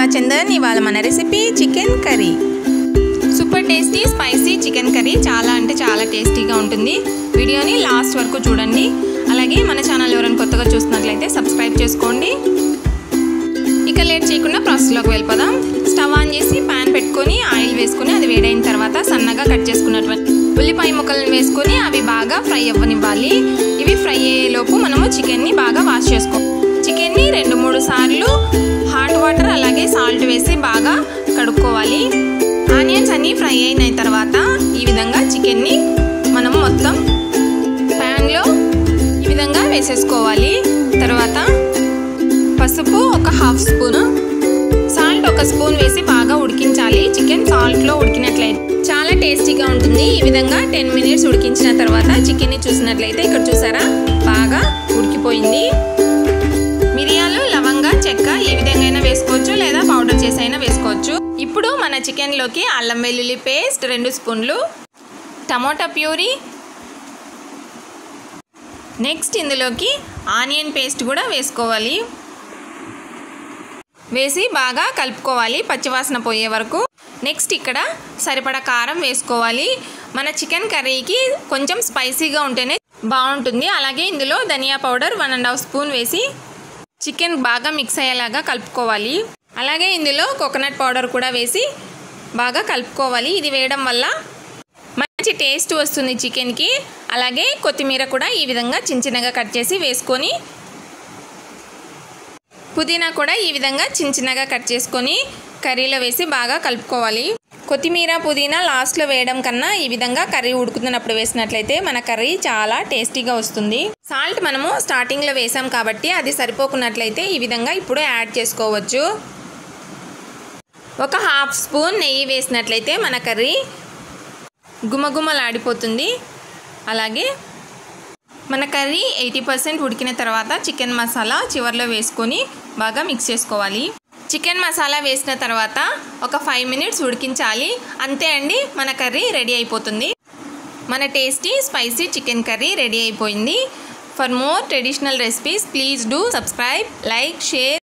చందన్ ఇవాళ మన recipe chicken curry super tasty spicy chicken curry చాలా అంటే చాలా టేస్టీగా ఉంటుంది వీడియోని లాస్ట్ వరకు చూడండి అలాగే మన ఛానల్ ఎవరైనా కొత్తగా చూస్తున్నట్లయితే సబ్స్క్రైబ్ చేసుకోండి ఇక లేట్ చేయకుండా ప్రాసెస్లోకి వెళ్ళిపోదాం స్టవ్ ఆన్ చేసి ప్యాన్ పెట్టుకొని ఆయిల్ వేసుకొని అది వేడైన తర్వాత సన్నగా కట్ చేసుకున్నటువంటి ఉల్లిపాయ ముక్కలను వేసుకొని అవి బాగా ఫ్రై అవ్వనివ్వాలి ఇవి ఫ్రై అయ్యేలోపు మనము చికెన్ని బాగా వాష్ చేసుకో చికెన్ని రెండు మూడు సార్లు హాట్ వాటర్ అలాగే సాల్ట్ వేసి బాగా కడుక్కోవాలి ఆనియన్స్ అన్నీ ఫ్రై అయిన తర్వాత ఈ విధంగా చికెన్ని మనం మొత్తం ప్యాన్లో ఈ విధంగా వేసేసుకోవాలి తర్వాత పసుపు ఒక హాఫ్ స్పూన్ సాల్ట్ ఒక స్పూన్ వేసి బాగా ఉడికించాలి చికెన్ సాల్ట్లో ఉడికినట్లయితే చాలా టేస్టీగా ఉంటుంది ఈ విధంగా టెన్ మినిట్స్ ఉడికించిన తర్వాత చికెన్ని చూసినట్లయితే ఇక్కడ చూసారా బాగా ఉడికిపోయింది మిరియాలు లవంగా చెక్క ఏ విధంగా అయినా వేసుకోవచ్చు లేదా పౌడర్ చేసి అయినా వేసుకోవచ్చు ఇప్పుడు మన చికెన్లోకి అల్లం వెల్లుల్లి పేస్ట్ రెండు స్పూన్లు టమోటా ప్యూరీ నెక్స్ట్ ఇందులోకి ఆనియన్ పేస్ట్ కూడా వేసుకోవాలి వేసి బాగా కలుపుకోవాలి పచ్చివాసన పోయే వరకు నెక్స్ట్ ఇక్కడ సరిపడా కారం వేసుకోవాలి మన చికెన్ కర్రీకి కొంచెం స్పైసీగా ఉంటేనే బాగుంటుంది అలాగే ఇందులో ధనియా powder one and half spoon వేసి చికెన్ బాగా మిక్స్ అయ్యేలాగా కలుపుకోవాలి అలాగే ఇందులో కోకోనట్ పౌడర్ కూడా వేసి బాగా కలుపుకోవాలి ఇది వేయడం వల్ల మంచి టేస్ట్ వస్తుంది చికెన్కి అలాగే కొత్తిమీర కూడా ఈ విధంగా చిన్న చిన్నగా కట్ చేసి వేసుకొని పుదీనా కూడా ఈ విధంగా చిన్న చిన్నగా కట్ చేసుకొని కర్రీలో వేసి బాగా కలుపుకోవాలి కొత్తిమీర పుదీనా లాస్ట్లో వేయడం కన్నా ఈ విధంగా కర్రీ ఉడుకుతున్నప్పుడు వేసినట్లయితే మన కర్రీ చాలా టేస్టీగా వస్తుంది సాల్ట్ మనము స్టార్టింగ్లో వేసాం కాబట్టి అది సరిపోకున్నట్లయితే ఈ విధంగా ఇప్పుడు యాడ్ చేసుకోవచ్చు ఒక హాఫ్ స్పూన్ నెయ్యి వేసినట్లయితే మన కర్రీ గుమగుమలాడిపోతుంది అలాగే మన కర్రీ ఎయిటీ పర్సెంట్ ఉడికిన తర్వాత చికెన్ మసాలా చివరిలో వేసుకొని బాగా మిక్స్ చేసుకోవాలి చికెన్ మసాలా వేసిన తర్వాత ఒక ఫైవ్ మినిట్స్ ఉడికించాలి అంతే అండి మన కర్రీ రెడీ అయిపోతుంది మన tasty spicy chicken curry ready అయిపోయింది for more traditional recipes please do subscribe like share